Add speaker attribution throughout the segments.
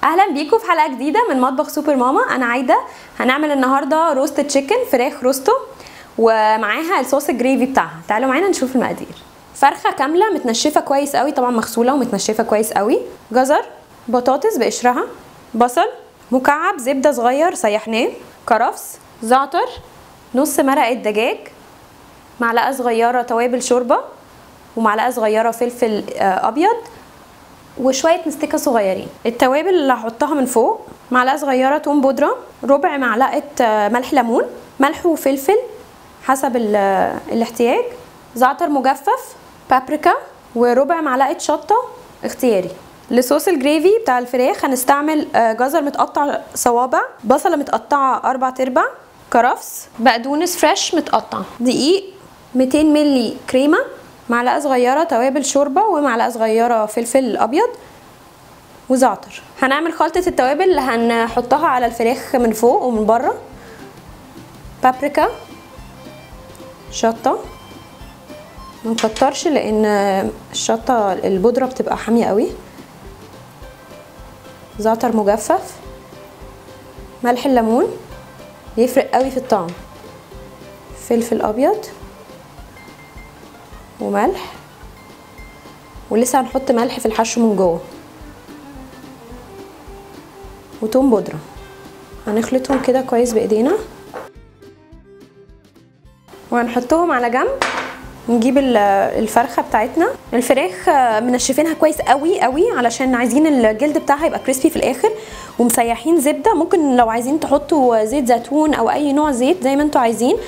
Speaker 1: اهلا بيكم في حلقه جديده من مطبخ سوبر ماما انا عايده هنعمل النهارده روست تشيكن فراخ روستو ومعاها الصوص الجريفي بتاعها تعالوا معانا نشوف المقادير فرخه كامله متنشفه كويس قوي طبعا مغسوله ومتنشفه كويس قوي جزر بطاطس بقشرها بصل مكعب زبده صغير سيحناه كرفس زعتر نص مرقه دجاج معلقه صغيره توابل شوربه ومعلقه صغيره فلفل آه، ابيض وشويه مستكه صغيرين التوابل اللي هحطها من فوق معلقه صغيره توم بودره ربع معلقه آه، ملح ليمون ملح وفلفل حسب ال- آه، الاحتياج زعتر مجفف بابريكا وربع معلقه شطه اختياري لصوص الجريفي بتاع الفراخ هنستعمل آه، جزر متقطع صوابع بصله متقطعه اربع ارباع كرفس بقدونس فريش متقطع دقيق 200 ملي كريمه معلقه صغيره توابل شوربه ومعلقه صغيره فلفل ابيض وزعتر هنعمل خلطه التوابل اللي هنحطها على الفراخ من فوق ومن بره بابريكا شطه ما نكترش لان الشطه البودره بتبقى حاميه قوي زعتر مجفف ملح الليمون يفرق قوي في الطعم فلفل ابيض وملح ولسه هنحط ملح في الحشو من جوه وتوم بودره هنخلطهم كده كويس بايدينا وهنحطهم على جنب نجيب ال- الفرخه بتاعتنا الفراخ آه، منشفينها كويس قوي قوي علشان عايزين الجلد بتاعها يبقى كريسبي في الاخر ومسيحين زبده ممكن لو عايزين تحطوا زيت زيتون او اي نوع زيت زي ما انتوا عايزين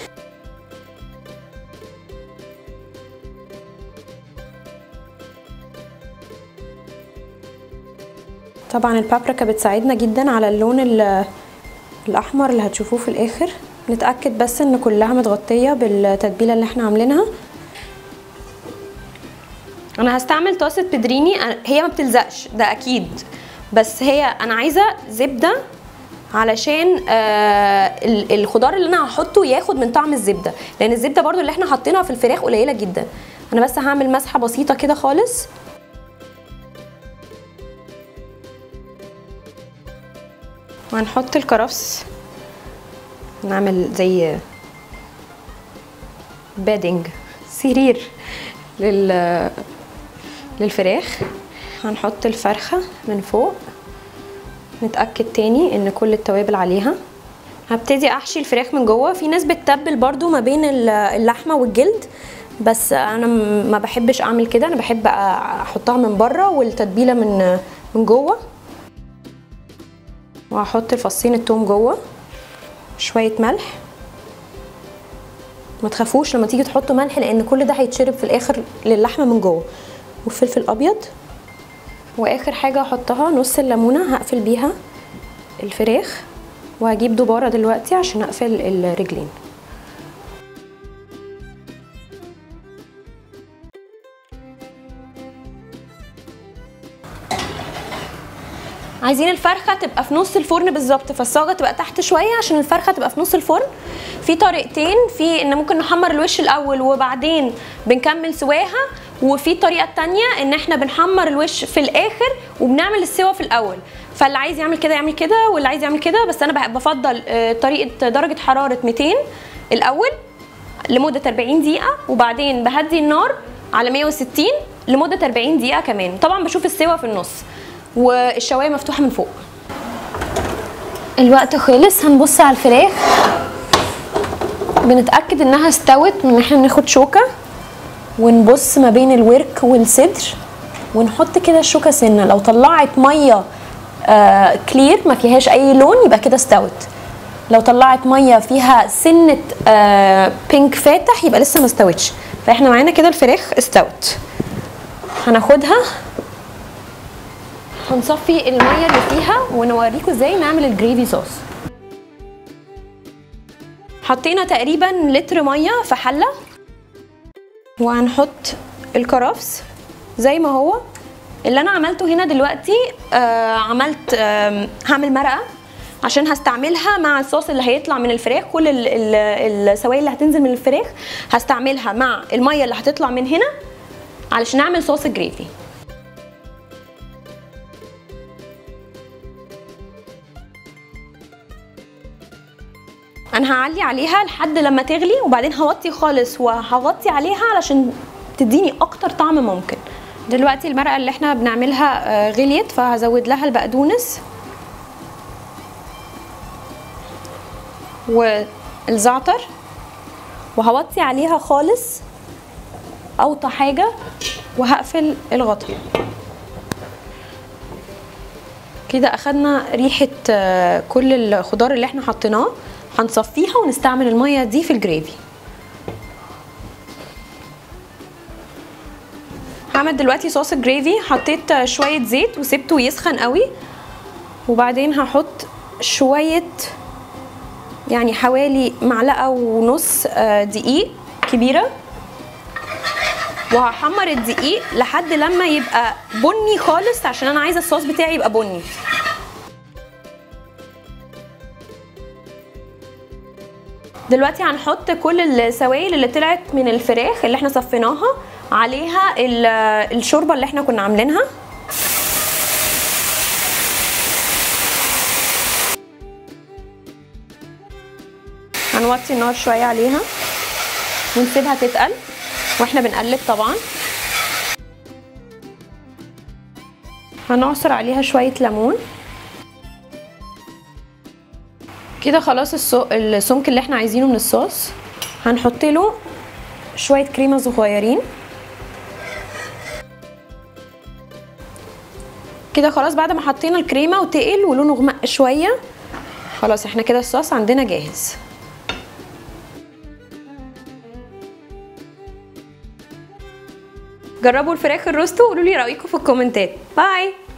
Speaker 1: طبعا البابريكا بتساعدنا جدا على اللون ال- الاحمر اللي هتشوفوه في الاخر نتاكد بس ان كلها متغطيه بالتتبيله اللي احنا عاملينها انا هستعمل طاسه بيدريني أنا- هي ما بتلزقش ده اكيد بس هي انا عايزه زبده علشان آه ال- الخضار اللي انا هحطه ياخد من طعم الزبده لان الزبده برضو اللي احنا حاطينها في الفراخ قليله جدا انا بس هعمل مسحه بسيطه كده خالص وهنحط الكرفس نعمل زي بادنج سرير لل للفراخ هنحط الفرخة من فوق نتأكد تاني ان كل التوابل عليها هبتدي احشي الفراخ من جوه في ناس بتتبل برضو ما بين ال- اللحمة والجلد بس انا م- ما بحبش اعمل كده انا بحب أ- احطها من بره والتتبيلة من من جوه وهحط فصين التوم جوه شويه ملح ما تخافوش لما تيجي تحطوا ملح لان كل ده هيتشرب في الاخر للحمه من جوه وفلفل ابيض واخر حاجه احطها نص الليمونه هقفل بيها الفراخ وهجيب دباره دلوقتي عشان اقفل الرجلين عايزين الفرخه تبقى في نص الفرن بالظبط فالصاجه تبقى تحت شويه عشان الفرخه تبقى في نص الفرن في طريقتين في ان ممكن نحمر الوش الاول وبعدين بنكمل سواها وفي طريقه تانية ان احنا بنحمر الوش في الاخر وبنعمل السوا في الاول فاللي عايز يعمل كده يعمل كده واللي عايز يعمل كده بس انا بح- بفضل آه، طريقه درجه حراره 200 الاول لمده 40 دقيقه وبعدين بهدي النار على 160 لمده 40 دقيقه كمان طبعا بشوف السوا في النص والشوايه مفتوحه من فوق الوقت خلص هنبص على الفراخ بنتاكد انها استوت من ان احنا ناخد شوكه ونبص ما بين الورك والصدر ونحط كده الشوكه سنه لو طلعت ميه آه كلير ما فيهاش اي لون يبقى كده استوت لو طلعت ميه فيها سنه آه بينك فاتح يبقى لسه ما استوتش فاحنا معانا كده الفراخ استوت هناخدها هنصفي الميه اللي فيها ونوريكم ازاي نعمل الجريفي صوص حطينا تقريبا لتر ميه في حله وهنحط الكرفس زي ما هو اللي انا عملته هنا دلوقتي آه عملت آه هعمل مرقه عشان هستعملها مع الصوص اللي هيطلع من الفراخ كل ال- ال- السوائل اللي هتنزل من الفراخ هستعملها مع الميه اللي هتطلع من هنا علشان اعمل صوص الجريفي انا هعلي عليها لحد لما تغلي وبعدين هوطي خالص وهغطي عليها علشان تديني اكتر طعم ممكن دلوقتي المرقه اللي احنا بنعملها آه، غليت فهزود لها البقدونس والزعتر وهوطي عليها خالص اوطى حاجه وهقفل الغطا كده اخدنا ريحه آه، كل الخضار اللي احنا حطيناه هنصفيها ونستعمل الميه دي في الجريفي هعمل دلوقتي صوص الجريفي حطيت آه، شويه زيت وسبته يسخن قوي وبعدين هحط شويه يعني حوالي معلقه ونص آه، دقيق كبيره وهحمر الدقيق لحد لما يبقى بني خالص عشان انا عايزه الصوص بتاعي يبقى بني دلوقتي هنحط كل السوائل اللي طلعت من الفراخ اللي احنا صفيناها عليها ال- الشوربه اللي احنا كنا عاملينها هنوطي النار شويه عليها ونسيبها تتقل واحنا بنقلب طبعا هنعصر عليها شويه ليمون كده خلاص السو... السمك اللي احنا عايزينه من الصوص هنحط له شويه كريمه صغيرين كده خلاص بعد ما حطينا الكريمه وتقل ولونه غمق شويه خلاص احنا كده الصوص عندنا جاهز جربوا الفراخ الروستو وقولوا لي رايكم في الكومنتات باي